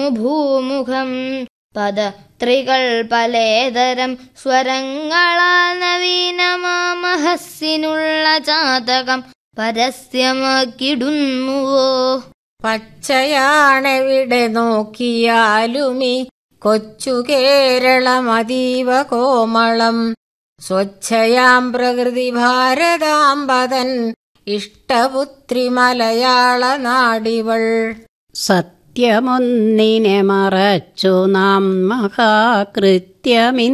ഭൂമുഖം പദത്രികൾ പലേതരം സ്വരങ്ങളാൽ നവീനമാമഹസ്സിനുള്ള ജാതകം പരസ്യമാക്കിടുന്നുവോ പച്ചയാണെവിടെ നോക്കിയാലുമി കൊച്ചു കേരളമതീവ കോമളം സ്വച്ഛയാം പ്രകൃതി ഭാരതാംബതൻ ഇഷ്ടപുത്രി മലയാള നാടിവൾ സത്യമൊന്നിനെ മറച്ചു നാം മഹാകൃത്യമിൻ